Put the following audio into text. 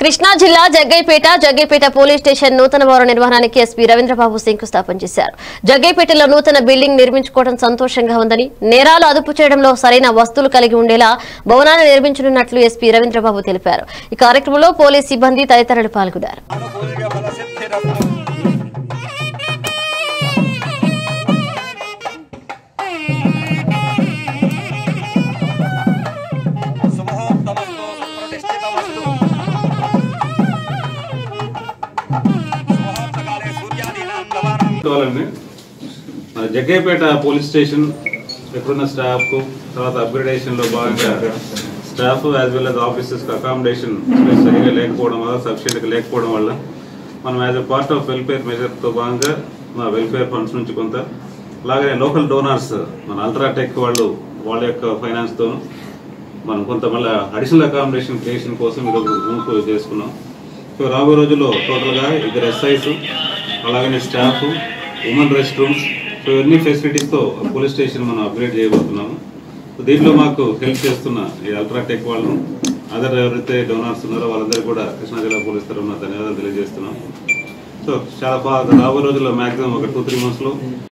కృష్ణా జిల్లా Jaggayyapeta Jaggayyapeta police station నూతన భవన నిర్మాణానికి ఎస్పీ రవీంద్రబాబు శంకుస్థాపన చేశారు జగ్గైపేటలో నూతన బిల్డింగ్ నిర్మించుకోవడం సంతోషంగా ఉందని నేరాలు అదుపు చేయడంలో సరైన వస్తువులు కలిగి ఉండేలా భవనాన్ని నిర్మించనున్నట్లు ఎస్పీ రవీంద్రబాబు తెలిపారు ఈ కార్యక్రమంలో పోలీస్ సిబ్బంది తదితరులు పాల్గొన్నారు అనుకూలిక బలసిద్ధిరస్తు శుభోత్తమస్తు సుప్రతిష్ఠితమస్తు శుభోత్తకాలే సూర్యాదీనాం నవానాం వాళ్ళని మన జగ్గైపేట పోలీస్ స్టేషన్ ఎక్కడున్న స్టాఫ్ తర్వాత అప్గ్రేడేషన్ లో భాగంగా staff as well as officers accommodation సరిగా లేకపోవడం వల్ల సఫిషియెంట్ గా లేకపోవడం వల్ల మనం as a part of welfare measure తో భాగంగా మన వెల్ఫేర్ ఫండ్స్ నుంచి కొంత అలాగే లోకల్ డోనర్స్ మన అల్ట్రాటెక్ వాళ్ళు వాళ్ళ యొక్క ఫైనాన్స్ తోను మనం కొంత మళ్ళీ అడిషనల్ అకామిడేషన్ క్రియేషన్ కోసం ఈరోజు రూమ్స్ చేసుకున్నాం సో రాబోయే రోజుల్లో టోటల్గా ఇద్దరు ఎస్ఐస్ అలాగనే staff women rest rooms so ఇవన్నీ ఫెసిలిటీస్తో పోలీస్ స్టేషన్ మనం అప్గ్రేడ్ చేయబోతున్నాము సో దీంట్లో మాకు హెల్ప్ చేస్తున్న ఈ అల్ట్రాటెక్ వాళ్ళను అదర్ ఎవరైతే డోనర్స్ ఉన్నారో వాళ్ళందరూ కూడా కృష్ణా జిల్లా పోలీస్ తరఫున ధన్యవాదాలు తెలియజేస్తున్నాం సో చాలా బాగా రాబోయే రోజుల్లో మాక్సిమం ఒక టూ త్రీ మంత్స్లో